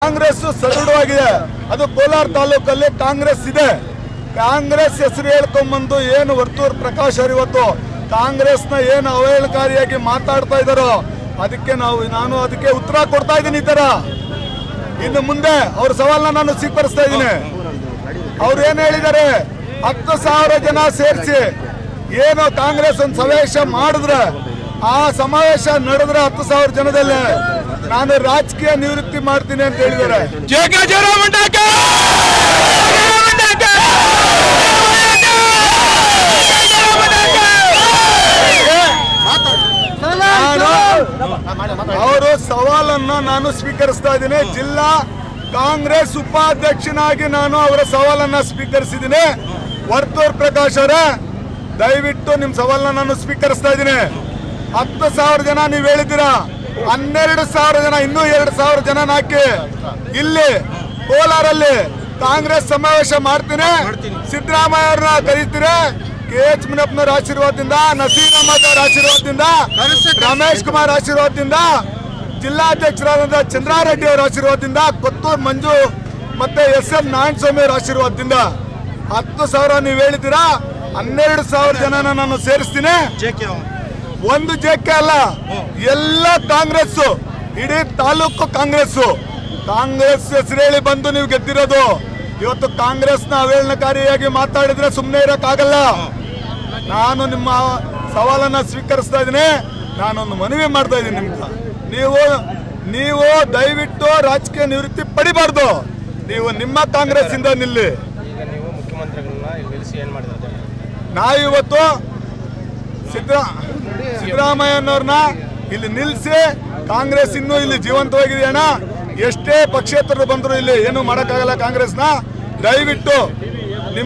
ಕಾಂಗ್ರೆಸ್ ಸದೃಢವಾಗಿದೆ ಅದು ಕೋಲಾರ ತಾಲೂಕಲ್ಲಿ ಕಾಂಗ್ರೆಸ್ ಇದೆ ಕಾಂಗ್ರೆಸ್ ಹೆಸರು ಹೇಳ್ಕೊಂಬಂದು ಏನು ವರ್ತೂರ್ ಪ್ರಕಾಶ್ ಅವರು ಇವತ್ತು ಕಾಂಗ್ರೆಸ್ನ ಏನು ಅವಹೇಳಕಾರಿಯಾಗಿ ಮಾತಾಡ್ತಾ ಇದ್ದಾರೋ ಅದಕ್ಕೆ ನಾವು ನಾನು ಅದಕ್ಕೆ ಉತ್ತರ ಕೊಡ್ತಾ ಇದ್ದೀನಿ ಈ ತರ ಇನ್ನು ಮುಂದೆ ಅವ್ರ ಸವಾಲನ್ನ ನಾನು ಸ್ವೀಕರಿಸ್ತಾ ಇದ್ದೀನಿ ಅವ್ರು ಏನ್ ಹೇಳಿದ್ದಾರೆ ಹತ್ತು ಸಾವಿರ ಜನ ಸೇರಿಸಿ ಏನು ಕಾಂಗ್ರೆಸ್ ಒಂದು ಸಮಾವೇಶ ಮಾಡಿದ್ರೆ ಆ ಸಮಾವೇಶ ನಡೆದ್ರೆ ಹತ್ತು ಸಾವಿರ ಜನದಲ್ಲಿ ನಾನು ರಾಜಕೀಯ ನಿವೃತ್ತಿ ಮಾಡ್ತೀನಿ ಅಂತ ಹೇಳಿದ್ದಾರೆ ಜೇಕೆ ಜಯರಾಮಂಡಾಕ ಅವರು ಸವಾಲನ್ನ ನಾನು ಸ್ವೀಕರಿಸ್ತಾ ಇದ್ದೀನಿ ಜಿಲ್ಲಾ ಕಾಂಗ್ರೆಸ್ ಉಪಾಧ್ಯಕ್ಷನಾಗಿ ನಾನು ಅವರ ಸವಾಲನ್ನ ಸ್ವೀಕರಿಸಿದ್ದೀನಿ ವರ್ತೂರ್ ಪ್ರಕಾಶ್ ಅವರೇ ದಯವಿಟ್ಟು ನಿಮ್ ಸವಾಲನ್ನ ನಾನು ಸ್ವೀಕರಿಸ್ತಾ ಇದ್ದೀನಿ ಹತ್ತು ಸಾವಿರ ಜನ ನೀವು ಹೇಳಿದ್ದೀರಾ ಹನ್ನೆರಡು ಸಾವಿರ ಜನ ಇನ್ನೂ ಎರಡು ಸಾವಿರ ಜನ ಹಾಕಿ ಇಲ್ಲಿ ಕೋಲಾರಲ್ಲಿ ಕಾಂಗ್ರೆಸ್ ಸಮಾವೇಶ ಮಾಡ್ತೀನಿ ಸಿದ್ದರಾಮಯ್ಯ ಅವ್ರನ್ನ ಕರೀತೀರಿ ಕೆ ಎಚ್ ಮುನಪ್ಪನವ್ರ ಆಶೀರ್ವಾದದಿಂದ ನಸೀರ್ ಅಹಮದ್ ಅವರ ಆಶೀರ್ವಾದದಿಂದ ರಮೇಶ್ ಕುಮಾರ್ ಆಶೀರ್ವಾದದಿಂದ ಜಿಲ್ಲಾಧ್ಯಕ್ಷರಾದಂತಹ ಚಂದ್ರಾರೆಡ್ಡಿ ಅವರ ಆಶೀರ್ವಾದದಿಂದ ಕೊತ್ತೂರು ಮಂಜು ಮತ್ತೆ ಎಸ್ ಎಂ ನಾರಾಯಣಸ್ವಾಮಿ ಅವರ ಆಶೀರ್ವಾದದಿಂದ ಹತ್ತು ಸಾವಿರ ನೀವು ಹೇಳಿದ್ದೀರಾ ಹನ್ನೆರಡು ಸಾವಿರ ಜನನ ನಾನು ಸೇರಿಸ್ತೀನಿ ಒಂದು ಜೆಕೆ ಅಲ್ಲ ಎಲ್ಲ ಕಾಂಗ್ರೆಸ್ ಇಡೀ ತಾಲೂಕು ಕಾಂಗ್ರೆಸ್ ಕಾಂಗ್ರೆಸ್ ಹೆಸರು ಹೇಳಿ ಬಂದು ನೀವು ಗೆದ್ದಿರೋದು ಇವತ್ತು ಕಾಂಗ್ರೆಸ್ನ ಅವಹೇಳನಕಾರಿಯಾಗಿ ಮಾತಾಡಿದ್ರೆ ಸುಮ್ಮನೆ ಇರೋಕ್ಕಾಗಲ್ಲ ನಾನು ನಿಮ್ಮ ಸವಾಲನ್ನ ಸ್ವೀಕರಿಸ್ತಾ ಇದ್ದೀನಿ ನಾನೊಂದು ಮನವಿ ಮಾಡ್ತಾ ಇದ್ದೀನಿ ನಿಮ್ಗೆ ನೀವು ನೀವು ದಯವಿಟ್ಟು ರಾಜಕೀಯ ನಿವೃತ್ತಿ ಪಡಿಬಾರ್ದು ನೀವು ನಿಮ್ಮ ಕಾಂಗ್ರೆಸ್ ಇಂದ ನಿಲ್ಲಿ ಈಗ ನೀವು ಮುಖ್ಯಮಂತ್ರಿಗಳನ್ನ ಇಲ್ಲಿ ನಿಲ್ಲಿಸಿ ಏನ್ ಮಾಡಿದ್ರೆ ನಾವಿವತ್ತು ಸಿದ್ದರಾ ಸಿದ್ದರಾಮಯ್ಯನವ್ರನ್ನ ಇಲ್ಲಿ ನಿಲ್ಲಿಸಿ ಕಾಂಗ್ರೆಸ್ ಇನ್ನೂ ಇಲ್ಲಿ ಜೀವಂತವಾಗಿದೆ ಅಣ್ಣ ಎಷ್ಟೇ ಪಕ್ಷೇತರರು ಬಂದ್ರು ಇಲ್ಲಿ ಏನು ಮಾಡೋಕ್ಕಾಗಲ್ಲ ಕಾಂಗ್ರೆಸ್ನ ದಯವಿಟ್ಟು